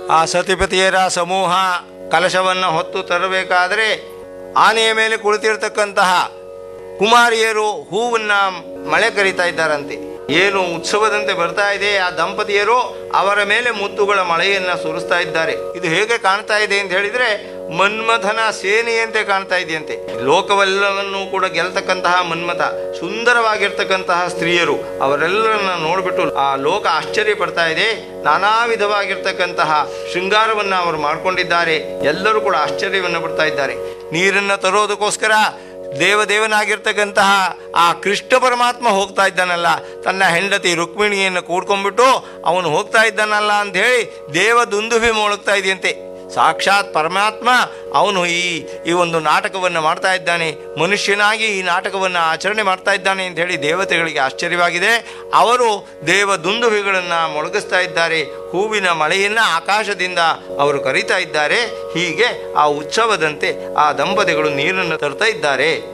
ಆ ಸತಿಪತಿಯರ ಸಮೂಹ ಕಲಶವನ್ನು ಹೊತ್ತು ತರಬೇಕಾದರೆ ಆನೆಯ ಮೇಲೆ ಕುಳಿತಿರ್ತಕ್ಕಂತಹ ಕುಮಾರಿಯರು ಹೂವನ್ನ ಮಳೆ ಕರೀತಾ ಇದ್ದಾರಂತೆ ಏನು ಉತ್ಸವದಂತೆ ಬರ್ತಾ ಇದೆ ಆ ದಂಪತಿಯರು ಅವರ ಮೇಲೆ ಮುತ್ತುಗಳ ಮಳೆಯನ್ನ ಸುರಿಸ್ತಾ ಇದ್ದಾರೆ ಇದು ಹೇಗೆ ಕಾಣ್ತಾ ಇದೆ ಅಂತ ಹೇಳಿದ್ರೆ ಮನ್ಮಥನ ಸೇನೆಯಂತೆ ಕಾಣ್ತಾ ಇದೆಯಂತೆ ಲೋಕವೆಲ್ಲವನ್ನೂ ಕೂಡ ಗೆಲ್ತಕ್ಕಂತಹ ಮನ್ಮಥ ಸುಂದರವಾಗಿರ್ತಕ್ಕಂತಹ ಸ್ತ್ರೀಯರು ಅವರೆಲ್ಲರನ್ನ ನೋಡ್ಬಿಟ್ಟು ಆ ಲೋಕ ಆಶ್ಚರ್ಯ ಪಡ್ತಾ ಇದೆ ನಾನಾ ವಿಧವಾಗಿರ್ತಕ್ಕಂತಹ ಶೃಂಗಾರವನ್ನ ಅವರು ಮಾಡ್ಕೊಂಡಿದ್ದಾರೆ ಎಲ್ಲರೂ ಕೂಡ ಆಶ್ಚರ್ಯವನ್ನು ಪಡ್ತಾ ಇದ್ದಾರೆ ನೀರನ್ನ ತರೋದಕ್ಕೋಸ್ಕರ ದೇವದೇವನಾಗಿರ್ತಕ್ಕಂತಹ ಆ ಕೃಷ್ಣ ಪರಮಾತ್ಮ ಹೋಗ್ತಾ ಇದ್ದಾನಲ್ಲ ತನ್ನ ಹೆಂಡತಿ ರುಕ್ಮಿಣಿಯನ್ನು ಕೂಡ್ಕೊಂಡ್ಬಿಟ್ಟು ಅವನು ಹೋಗ್ತಾ ಇದ್ದಾನಲ್ಲ ಅಂತ ಹೇಳಿ ದೇವ ದುಂದುಭಿ ಮೊಳಗ್ತಾ ಇದೆಯಂತೆ ಸಾಕ್ಷಾತ್ ಪರಮಾತ್ಮ ಅವನು ಈ ಈ ಒಂದು ನಾಟಕವನ್ನು ಮಾಡ್ತಾ ಇದ್ದಾನೆ ಮನುಷ್ಯನಾಗಿ ಈ ನಾಟಕವನ್ನು ಆಚರಣೆ ಮಾಡ್ತಾ ಇದ್ದಾನೆ ಅಂತ ಹೇಳಿ ದೇವತೆಗಳಿಗೆ ಆಶ್ಚರ್ಯವಾಗಿದೆ ಅವರು ದೇವ ದುಂದುಭಿಗಳನ್ನು ಮೊಳಗಿಸ್ತಾ ಇದ್ದಾರೆ ಹೂವಿನ ಮಳೆಯನ್ನ ಆಕಾಶದಿಂದ ಅವರು ಕರೀತಾ ಇದ್ದಾರೆ ಹೀಗೆ ಆ ಉತ್ಸವದಂತೆ ಆ ದಂಪತಿಗಳು ನೀರನ್ನು ತರ್ತಾ ಇದ್ದಾರೆ